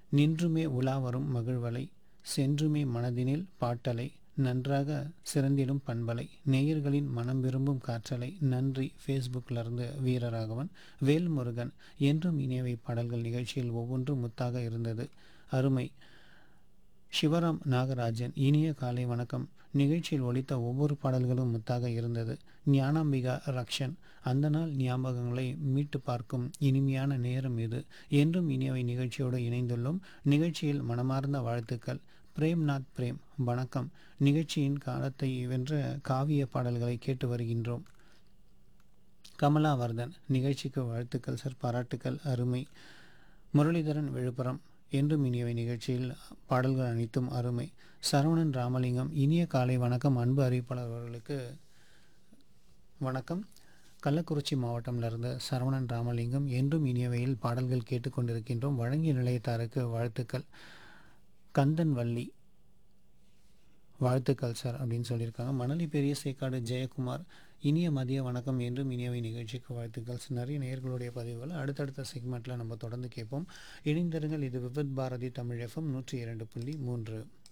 நின்றுமே உலா வரும் மகிழ்வலை சென்றுமே மனதினில் பாட்டலை நன்றாக சிறந்திடும் பண்பலை நேயர்களின் மனம் விரும்பும் காற்றலை நன்றி ஃபேஸ்புக்கிலிருந்து வீரராகவன் வேல்முருகன் என்றும் இனியவை பாடல்கள் நிகழ்ச்சியில் ஒவ்வொன்றும் முத்தாக இருந்தது அருமை சிவராம் நாகராஜன் இனிய காலை வணக்கம் நிகழ்ச்சியில் ஒலித்த ஒவ்வொரு பாடல்களும் முத்தாக இருந்தது ஞானாம்பிகா ரக்ஷன் அந்த நாள் ஞாபகங்களை மீட்டு பார்க்கும் இனிமையான நேரம் இது என்றும் இனியவை நிகழ்ச்சியோடு இணைந்துள்ளோம் நிகழ்ச்சியில் மனமார்ந்த வாழ்த்துக்கள் பிரேம்நாத் பிரேம் வணக்கம் நிகழ்ச்சியின் காலத்தை வென்ற காவிய பாடல்களை கேட்டு வருகின்றோம் கமலாவர்தன் நிகழ்ச்சிக்கு வாழ்த்துக்கள் சார் பாராட்டுக்கள் அருமை முரளிதரன் விழுப்புரம் என்றும் இனியவை நிகழ்ச்சியில் பாடல்கள் அனைத்தும் அருமை சரவணன் ராமலிங்கம் இனிய காலை வணக்கம் அன்பு அறிவிப்பாளர் அவர்களுக்கு வணக்கம் கள்ளக்குறிச்சி மாவட்டம்லேருந்து சரவணன் ராமலிங்கம் என்றும் இனியவையில் பாடல்கள் கேட்டுக்கொண்டிருக்கின்றோம் வழங்கிய நிலையத்தாருக்கு வாழ்த்துக்கள் கந்தன் வள்ளி வாழ்த்துக்கள் சார் அப்படின்னு சொல்லியிருக்காங்க மணலி பெரிய சேக்காடு ஜெயக்குமார் இனிய மதிய வணக்கம் என்றும் இனியவை நிகழ்ச்சிக்கு வாழ்த்துக்கள் நிறைய நேர்களுடைய பதிவுகள் அடுத்தடுத்த செக்மெண்ட்டில் நம்ம தொடர்ந்து கேட்போம் இணைந்திருங்கள் இது விபத் பாரதி தமிழ் எஃப்எம் நூற்றி இரண்டு புள்ளி மூன்று